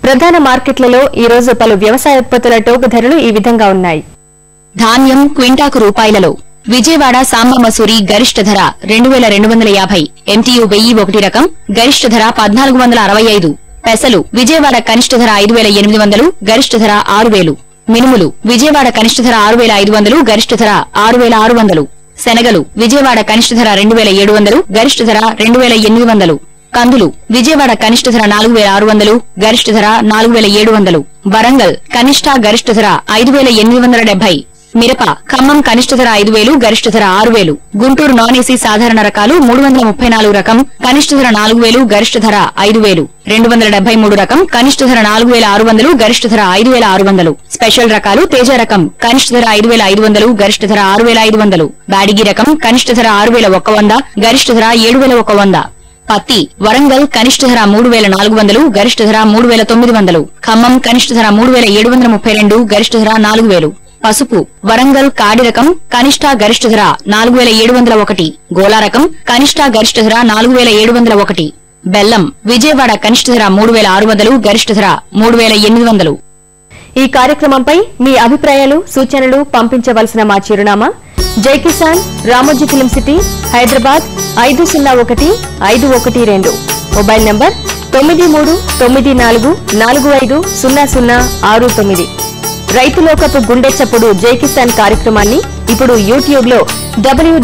ప్రధాన మార్కెట్లలో ఈ రోజు పలు వ్యవసాయ ఉత్పత్తుల టోకు ధరలు ఈ విధంగా ఉన్నాయి ధాన్యం క్వింటాకు రూపాయలలో విజయవాడ సాంబ మసూరి గరిష్ట ధర రెండు వేల రెండు వందల యాభై ఎంటీయు వెయ్యి ఒకటి రకం గరిష్ట ధర పద్నాలుగు వందల అరవై ఐదు పెసలు విజయవాడ కనిష్ట ధర ఐదు వేల ఎనిమిది వందలు గరిష్ట ధర ఆరు వేలు మినుములు విజయవాడ కనిష్ట ధర ఆరు వేల ఐదు వందలు గరిష్ట ధర ఆరు వేల ఆరు వందలు శనగలు విజయవాడ కనిష్ట ధర రెండు వేల ఏడు వందలు గరిష్ట ధర రెండు వేల ఎనిమిది వందలు కందులు విజయవాడ కనిష్ట ధర నాలుగు వేల ఆరు వందలు గరిష్ట ధర నాలుగు వేల ఏడు వందలు వరంగల్ కనిష్ట గరిష్ట ధర ఐదు వేల ఎనిమిది వందల డెబ్బై మిరప ఖమ్మం కనిష్ట ధర ఐదు వేలు గరిష్ట ధర ఆరు వేలు గుంటూరు నాన్ ఏసీ సాధారణ రకాలు మూడు వందల ముప్పై నాలుగు రకం కనిష్ట ధర నాలుగు వేలు గరిష్ట ధర ఐదు వేలు రెండు వందల డెబ్బై మూడు రకం కనిష్ట ధర నాలుగు వేల ఆరు వందలు గరిష్ట ధర ఐదు వేల ఆరు వందలు స్పెషల్ రకాలు తేజ రకం కనిష్ట ధర ఐదు వేల ఐదు వందలు గరిష్ట ధర ఆరు వేల ఐదు వందలు బ్యాడిగి రకం కనిష్ట ధర ఆరు వేల ఒక్క వంద గరిష్ట ధర ఏడు వేల ఒక వంద పత్తి వరంగల్ కనిష్ట ధర మూడు వేల నాలుగు వందలు గరిష్ట ధర మూడు వేల తొమ్మిది వందలు ఖమ్మం కనిష్ట ధర మూడు వేల ఏడు వందల ముప్పై రెండు గరిష్ట ధర నాలుగు వేలు పసుపు వరంగల్ కాడి రకం కనిష్ట గరిష్ట ధర నాలుగు వేల ఏడు వందల ఒకటి గోలా రకం కనిష్ట గరిష్ట ధర నాలుగు వేల ఏడు వందల ఒకటి బెల్లం విజయవాడ కనిష్ట ధర మూడు వేల ఆరు వందలు గరిష్ట ధర మూడు వేల ఎనిమిది వందలు ఈ కార్యక్రమంపై మీ అభిప్రాయాలు సూచనలు పంపించవలసిన మా చిరునామా జై కిసాన్ రామోజీ ఫిలిం సిటీ హైదరాబాద్ ఐదు సున్నా ఒకటి ఐదు ఒకటి రెండు మొబైల్ నంబర్ తొమ్మిది మూడు తొమ్మిది నాలుగు నాలుగు ఐదు సున్నా సున్నా ఆరు తొమ్మిది రైతులోకపు గుండె చప్పుడు జై కిసాన్ కార్యక్రమాన్ని ఇప్పుడు యూట్యూబ్ లో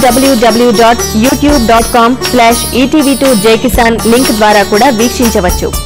WWW dot YouTube dot com slash ETV two Jai Kisan link ద్వారా కూడా వీక్షించవచ్చు